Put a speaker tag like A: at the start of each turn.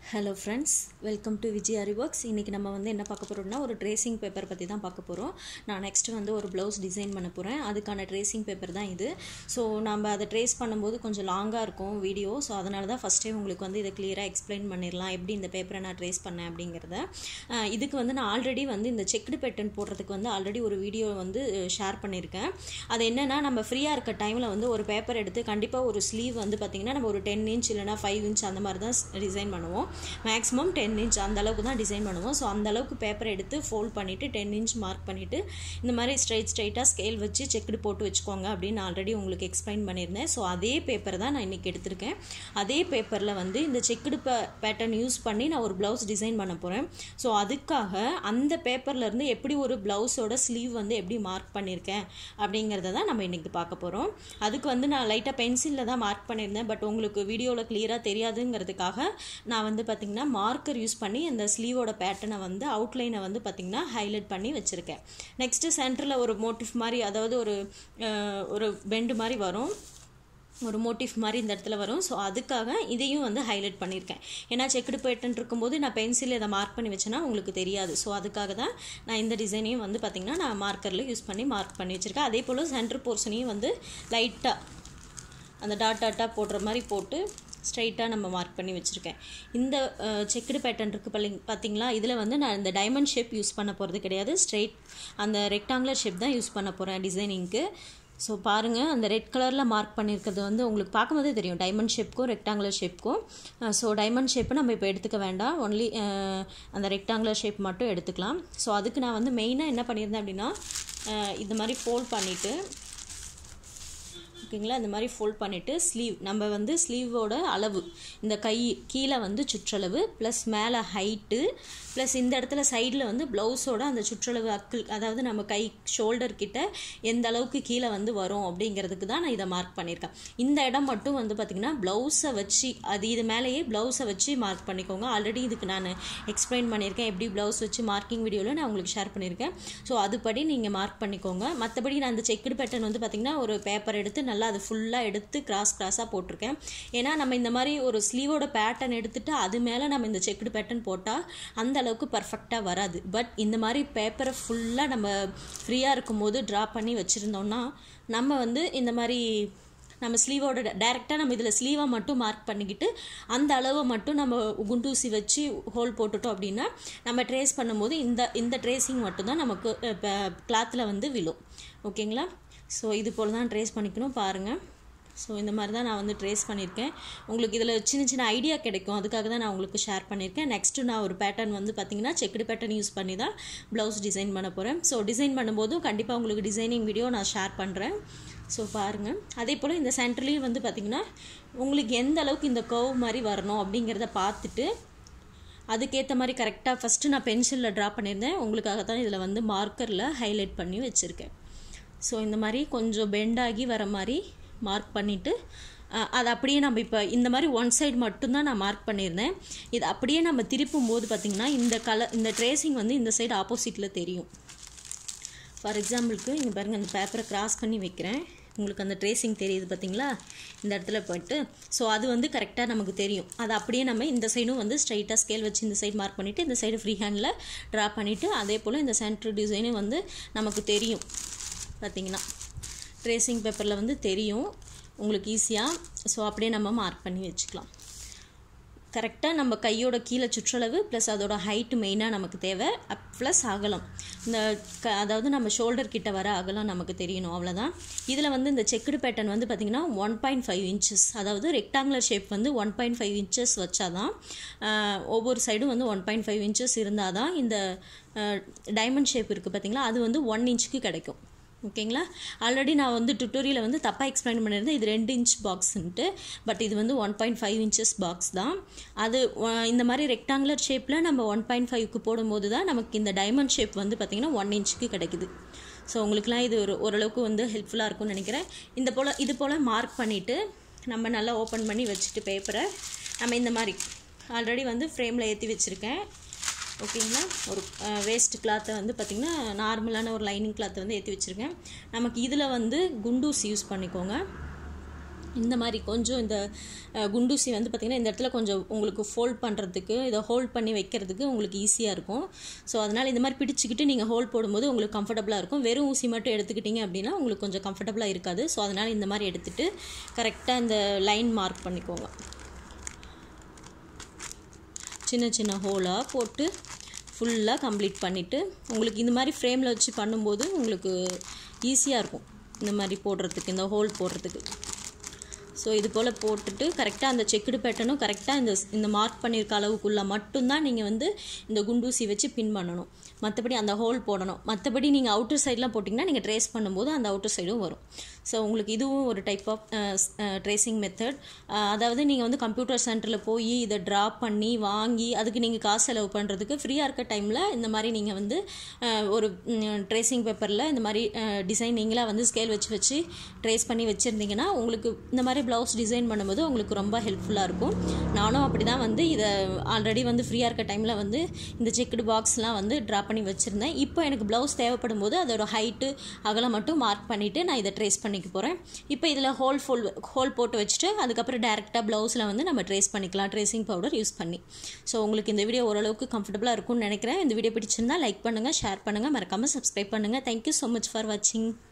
A: hello friends welcome to Vijay அரிவர்க்ஸ் இன்றைக்கி நம்ம வந்து என்ன பார்க்க போகிறோம்னா ஒரு ட்ரேசிங் பேப்பர் பற்றி தான் பார்க்க போகிறோம் நான் நெக்ஸ்ட் வந்து ஒரு ப்ளவுஸ் டிசைன் பண்ண போகிறேன் அதுக்கான ட்ரேசிங் பேப்பர் தான் இது ஸோ நம்ம அதை ட்ரேஸ் பண்ணும்போது கொஞ்சம் லாங்காக இருக்கும் வீடியோ ஸோ அதனால தான் ஃபஸ்ட்டே உங்களுக்கு வந்து இதை கிளியராக எக்ஸ்பிளைன் பண்ணிடலாம் எப்படி இந்த பேப்பரை நான் ட்ரேஸ் பண்ணேன் அப்படிங்கிறத அஹ் இதுக்கு வந்து நான் ஆல்ரெடி வந்து இந்த செக்டு பேட்டர்ன் போடுறதுக்கு வந்து ஆல்ரெடி ஒரு வீடியோ வந்து ஷேர் பண்ணியிருக்கேன் அது என்னென்னா நம்ம ஃப்ரீயாக இருக்க டைமில் வந்து ஒரு பேப்பர் எடுத்து கண்டிப்பாக ஒரு ஸ்லீவ் வந்து பார்த்திங்கன்னா நம்ம ஒரு டென் இன்ச் இல்லைனா ஃபைவ் இன்ச் அந்த மாதிரி தான் டிசைன் பண்ணுவோம் மேக்ஸிமம் டென் இன்ச் அந்த அளவுக்கு தான் டிசைன் பண்ணுவோம் ஸோ அந்த அளவுக்கு பேப்பர் எடுத்து ஃபோல்ட் பண்ணிவிட்டு டென் இன்ச் மார்க் பண்ணிவிட்டு இந்த மாதிரி ஸ்ட்ரைட் ஸ்ட்ரைட்டாக ஸ்கேல் வச்சு செக்குடு போட்டு வச்சுக்கோங்க அப்படின்னு ஆல்ரெடி உங்களுக்கு எக்ஸ்பிளைன் பண்ணியிருந்தேன் ஸோ அதே பேப்பர் தான் நான் இன்றைக்கி எடுத்திருக்கேன் அதே பேப்பரில் வந்து இந்த செக்குடு பேட்டர்ன் யூஸ் பண்ணி நான் ஒரு ப்ளவுஸ் டிசைன் பண்ண போகிறேன் ஸோ அதுக்காக அந்த பேப்பர்லேருந்து எப்படி ஒரு ப்ளவுஸோட ஸ்லீவ் வந்து எப்படி மார்க் பண்ணியிருக்கேன் அப்படிங்கிறத தான் நம்ம இன்றைக்கி பார்க்க போகிறோம் அதுக்கு வந்து நான் லைட்டாக பென்சிலில் தான் மார்க் பண்ணியிருந்தேன் பட் உங்களுக்கு வீடியோவில் கிளியராக தெரியாதுங்கிறதுக்காக நான் வந்து பார்த்திங்கன்னா மார்க்கர் யூஸ் பண்ணி அந்த ஸ்லீவோட பேட்டர்னை வந்து அவுட்லைனை வந்து பார்த்திங்கன்னா ஹைலைட் பண்ணி வச்சுருக்கேன் நெக்ஸ்ட்டு சென்டரில் ஒரு மோட்டிவ் மாதிரி அதாவது ஒரு அஹ், ஒரு பெண்டு மாதிரி வரும் ஒரு மோட்டிவ் மாதிரி இந்த இடத்துல வரும் ஸோ அதுக்காக இதையும் வந்து ஹைலைட் பண்ணியிருக்கேன் ஏன்னா செக்குடு பேட்டன் இருக்கும்போது நான் பென்சில் இதை மார்க் பண்ணி வச்சேன்னா உங்களுக்கு தெரியாது ஸோ அதுக்காக தான் நான் இந்த டிசைனையும் வந்து பார்த்திங்கன்னா நான் மார்க்கரில் யூஸ் பண்ணி மார்க் பண்ணி வச்சுருக்கேன் அதே போல் சென்டர் போர்ஷனையும் வந்து லைட்டாக அந்த டாட் டாட்டாக போடுற மாதிரி போட்டு ஸ்ட்ரைட்டாக நம்ம மார்க் பண்ணி வச்சுருக்கேன் இந்த செக்குடு பேட்டர்ன் இருக்குது பள்ளி பார்த்தீங்களா இதில் வந்து நான் இந்த டைமண்ட் ஷேப் யூஸ் பண்ண போகிறது கிடையாது ஸ்ட்ரைட் அந்த ரெக்டாங்குலர் ஷேப் தான் யூஸ் பண்ண போகிறேன் டிசைனிங்க்கு ஸோ பாருங்கள் அந்த ரெட் கலரில் மார்க் பண்ணியிருக்கிறது வந்து உங்களுக்கு பார்க்கும்போதே தெரியும் டைமண்ட் ஷேப்க்கும் ரெக்டாங்குலர் ஷேப்க்கும் ஸோ டைமண்ட் ஷேப்பை நம்ம இப்போ எடுத்துக்க வேண்டாம் ஒன்லி அந்த ரெக்டாங்குலர் ஷேப் மட்டும் எடுத்துக்கலாம் ஸோ அதுக்கு நான் வந்து மெயினாக என்ன பண்ணியிருந்தேன் அப்படின்னா அஹ், இந்த மாதிரி ஃபோல்ட் பண்ணிவிட்டு ஓகேங்களா இந்த மாதிரி ஃபோல்ட் பண்ணிவிட்டு ஸ்லீவ் நம்ம வந்து ஸ்லீவோட அளவு இந்த கை கீழே வந்து சுற்றளவு ப்ளஸ் மேலே ஹைட்டு ப்ளஸ் இந்த இடத்துல சைடில் வந்து ப்ளவுஸோட அந்த சுற்றளவு அக்கிள் அதாவது நம்ம கை ஷோல்டர் கிட்ட எந்த அளவுக்கு கீழே வந்து வரும் அப்படிங்கிறதுக்கு தான் நான் இதை மார்க் பண்ணியிருக்கேன் இந்த இடம் மட்டும் வந்து பார்த்திங்கன்னா ப்ளவுஸை வச்சு அது இது மேலேயே ப்ளவுஸை வச்சு மார்க் பண்ணிக்கோங்க ஆல்ரெடி இதுக்கு நான் எக்ஸ்பிளைன் பண்ணியிருக்கேன் எப்படி ப்ளவுஸ் வச்சு மார்க்கிங் வீடியோவில் நான் உங்களுக்கு ஷேர் பண்ணியிருக்கேன் ஸோ அதுபடி நீங்கள் மார்க் பண்ணிக்கோங்க மற்றபடி நான் அந்த செக்குடு பேட்டர்ன் வந்து பார்த்திங்கன்னா ஒரு பேப்பர் எடுத்து நல்லா அது ஃபுல்லாக எடுத்து கிராஸ் கிராஸாக போட்டிருக்கேன் ஏன்னா நம்ம இந்த மாதிரி ஒரு ஸ்லீவோட பேட்டர்ன் எடுத்துட்டு அது மேலே நம்ம இந்த செக்குடு பேட்டர்ன் போட்டால் அந்த அளவுக்கு பர்ஃபெக்டாக வராது பட் இந்த மாதிரி பேப்பரை ஃபுல்லாக நம்ம ஃப்ரீயாக இருக்கும்போது ட்ரா பண்ணி வச்சுருந்தோம்னா நம்ம வந்து இந்த மாதிரி நம்ம ஸ்லீவோட டேரெக்டாக நம்ம இதில் ஸ்லீவை மட்டும் மார்க் பண்ணிக்கிட்டு அந்த அளவை மட்டும் நம்ம குண்டூசி வச்சு ஹோல் போட்டுட்டோம் அப்படின்னா நம்ம ட்ரேஸ் பண்ணும்போது இந்த இந்த ட்ரேசிங் மட்டும்தான் நமக்கு கிளாத்தில் வந்து விழும் ஓகேங்களா ஸோ இது போல் தான் ட்ரேஸ் பண்ணிக்கணும் பாருங்கள் ஸோ இந்த மாதிரி தான் நான் வந்து ட்ரேஸ் பண்ணியிருக்கேன் உங்களுக்கு இதில் சின்ன சின்ன ஐடியா கிடைக்கும் அதுக்காக தான் நான் உங்களுக்கு ஷேர் பண்ணியிருக்கேன் நெக்ஸ்ட்டு நான் ஒரு பேட்டர்ன் வந்து பார்த்தீங்கன்னா செக்குடு பேட்டர்ன் யூஸ் பண்ணி தான் ப்ளவுஸ் டிசைன் பண்ண போகிறேன் ஸோ டிசைன் பண்ணும்போதும் கண்டிப்பாக உங்களுக்கு டிசைனிங் வீடியோ நான் ஷேர் பண்ணுறேன் ஸோ பாருங்கள் அதே போல் இந்த சென்டர்லேயும் வந்து பார்த்திங்கன்னா உங்களுக்கு எந்த அளவுக்கு இந்த கர்வ் மாதிரி வரணும் அப்படிங்கிறத பார்த்துட்டு அதுக்கேற்ற மாதிரி கரெக்டாக ஃபஸ்ட்டு நான் பென்சிலில் ட்ரா பண்ணியிருந்தேன் உங்களுக்காக தான் இதில் வந்து மார்க்கரில் ஹைலைட் பண்ணி வச்சுருக்கேன் ஸோ இந்த மாதிரி கொஞ்சம் பெண்டாகி வர மாதிரி மார்க் பண்ணிவிட்டு அது அப்படியே நம்ம இப்போ இந்த மாதிரி ஒன் சைடு மட்டும்தான் நான் மார்க் பண்ணியிருந்தேன் இது அப்படியே நம்ம திருப்பும் போது பார்த்திங்கன்னா இந்த கலர் இந்த ட்ரேசிங் வந்து இந்த சைடு ஆப்போசிட்டில் தெரியும் ஃபார் எக்ஸாம்பிளுக்கு இங்கே பாருங்கள் இந்த பேப்பரை கிராஸ் பண்ணி வைக்கிறேன் உங்களுக்கு அந்த ட்ரேசிங் தெரியுது பார்த்தீங்களா இந்த இடத்துல போயிட்டு ஸோ அது வந்து கரெக்டாக நமக்கு தெரியும் அது அப்படியே நம்ம இந்த சைடும் வந்து ஸ்ட்ரைட்டாக ஸ்கேல் வச்சு இந்த சைடு மார்க் பண்ணிவிட்டு இந்த சைடு ஃப்ரீ ஹேண்டில் ட்ரா பண்ணிவிட்டு அதே போல் இந்த சென்டர் டிசைனும் வந்து நமக்கு தெரியும் பார்த்தீங்கன்னா ட்ரேசிங் பேப்பரில் வந்து தெரியும் உங்களுக்கு ஈஸியாக ஸோ அப்படியே நம்ம மார்க் பண்ணி வச்சுக்கலாம் கரெக்டாக நம்ம கையோட கீழே சுற்றளவு ப்ளஸ் அதோட ஹைட்டு மெயினாக நமக்கு தேவை அப் ப்ளஸ் அகலம் இந்த க அதாவது நம்ம ஷோல்டர் கிட்ட வர அகலம் நமக்கு தெரியணும் அவ்வளோதான் இதில் வந்து இந்த செக்குடு பேட்டர்ன் வந்து பார்த்திங்கன்னா ஒன் பாயிண்ட் ஃபைவ் இன்ச்சஸ் அதாவது ரெக்டாங்குலர் ஷேப் வந்து ஒன் பாயிண்ட் ஃபைவ் இன்ச்சஸ் வச்சாதான் ஆஹ், ஒவ்வொரு சைடும் வந்து ஒன் பாயிண்ட் ஃபைவ் இன்ச்சஸ் இருந்தால் தான் இந்த டைமண்ட் ஷேப் இருக்குது பார்த்தீங்களா அது வந்து ஒன் இன்ச்சுக்கு கிடைக்கும் ஓகேங்களா ஆல்ரெடி நான் வந்து டுட்டோரியலை வந்து தப்பாக எக்ஸ்பிளைன் பண்ணியிருந்தேன் இது ரெண்டு இன்ச் பாக்ஸ்ன்ட்டு பட் இது வந்து one point five inches box தான் அது அஹ், இந்த மாதிரி ரெக்டாங்குலர் ஷேப்பில் நம்ம ஒன் பாயிண்ட் ஃபைவ்க்கு போடும்போது தான் நமக்கு இந்த டைமண்ட் ஷேப் வந்து பார்த்திங்கன்னா ஒன் இன்ச்சுக்கு கிடைக்குது ஸோ உங்களுக்குலாம் இது ஒரு ஓரளவுக்கு வந்து ஹெல்ப்ஃபுல்லாக இருக்கும்னு நினைக்கிறேன் இந்த போல் இது போல் மார்க் பண்ணிவிட்டு நம்ம நல்லா ஓப்பன் பண்ணி வச்சுட்டு பேப்பரை நம்ம இந்த மாதிரி ஆல்ரெடி வந்து ஃப்ரேமில் ஏற்றி வச்சுருக்கேன் ஓகேங்களா ஒரு வேஸ்ட் கிளாத்தை வந்து பார்த்திங்கன்னா நார்மலான ஒரு லைனிங் கிளாத்தை வந்து ஏற்றி வச்சுருக்கேன் நமக்கு இதில் வந்து குண்டூஸ் யூஸ் பண்ணிக்கோங்க இந்த மாதிரி கொஞ்சம் இந்த அஹ், குண்டூசி வந்து பார்த்திங்கன்னா இந்த இடத்துல கொஞ்சம் உங்களுக்கு ஃபோல்ட் பண்ணுறதுக்கு இதை ஹோல்ட் பண்ணி வைக்கிறதுக்கு உங்களுக்கு ஈஸியாக இருக்கும் ஸோ அதனால் இந்த மாதிரி பிடிச்சிக்கிட்டு நீங்கள் ஹோல்ட் போடும்போது உங்களுக்கு கம்ஃபர்டபுளாக இருக்கும் வெறும் ஊசி மட்டும் எடுத்துக்கிட்டீங்க அப்படின்னா உங்களுக்கு கொஞ்சம் கம்ஃபர்டபுளாக இருக்காது ஸோ அதனால் இந்த மாதிரி எடுத்துகிட்டு கரெக்டாக இந்த லைன் மார்க் பண்ணிக்கோங்க சின்ன சின்ன ஹோலாக போட்டு ஃபுல்லாக கம்ப்ளீட் பண்ணிவிட்டு உங்களுக்கு இந்த மாதிரி ஃப்ரேமில் வச்சு பண்ணும்போது உங்களுக்கு ஈஸியாக இருக்கும் இந்த மாதிரி போடுறதுக்கு இந்த ஹோல் போடுறதுக்கு ஸோ இது போல் போட்டுட்டு கரெக்டாக அந்த செக்குடு பேட்டர்னும் கரெக்டாக இந்த இந்த மார்க் பண்ணியிருக்க அளவுக்குள்ளே மட்டும்தான் நீங்கள் வந்து இந்த குண்டூசி வச்சு பின் பண்ணணும் மற்றபடி அந்த ஹோல் போடணும் மற்றபடி நீங்கள் அவுட்டர் சைட்லாம் போட்டிங்கன்னா நீங்கள் ட்ரேஸ் பண்ணும்போது அந்த அவுட்டர் சைடும் வரும் ஸோ உங்களுக்கு இதுவும் ஒரு டைப் ஆஃப் ட்ரேசிங் மெத்தட் அதாவது நீங்கள் வந்து கம்ப்யூட்டர் சென்டரில் போய் இதை ட்ரா பண்ணி வாங்கி அதுக்கு நீங்கள் காசு செலவு பண்ணுறதுக்கு ஃப்ரீயாக இருக்க டைமில் இந்த மாதிரி நீங்கள் வந்து அஹ், ஒரு ட்ரேசிங் பேப்பரில் இந்த மாதிரி டிசைன் நீங்களாக வந்து ஸ்கேல் வச்சு வச்சு ட்ரேஸ் பண்ணி வச்சுருந்தீங்கன்னா உங்களுக்கு இந்த மாதிரி ப்ளவுஸ் டிசைன் பண்ணும்போது உங்களுக்கு ரொம்ப ஹெல்ப்ஃபுல்லாக இருக்கும் நானும் அப்படி தான் வந்து இதை ஆல்ரெடி வந்து ஃப்ரீயாக இருக்க டைமில் வந்து இந்த செக்குடு பாக்ஸ்லாம் வந்து ட்ரா பண்ணி வச்சுருந்தேன் இப்போ எனக்கு ப்ளவுஸ் தேவைப்படும் போது அதோட ஹைட்டு அகலம் மட்டும் மார்க் பண்ணிவிட்டு நான் இதை ட்ரேஸ் பண்ணிக்க போகிறேன் இப்போ இதில் ஹோல் ஃபோல் ஹோல் போட்டு வச்சுட்டு அதுக்கப்புறம் டேரெக்டாக ப்ளவுஸில் வந்து நம்ம ட்ரேஸ் பண்ணிக்கலாம் ட்ரேசிங் பவுடர் யூஸ் பண்ணி ஸோ உங்களுக்கு இந்த வீடியோ ஓரளவுக்கு கம்ஃபர்டபுளாக இருக்கும்னு நினைக்கிறேன் இந்த வீடியோ பிடிச்சிருந்தா லைக் பண்ணுங்கள் ஷேர் பண்ணுங்கள் மறக்காமல் சப்ஸ்கிரைப் பண்ணுங்கள் தேங்க்யூ ஸோ மச் ஃபார் வாட்சிங்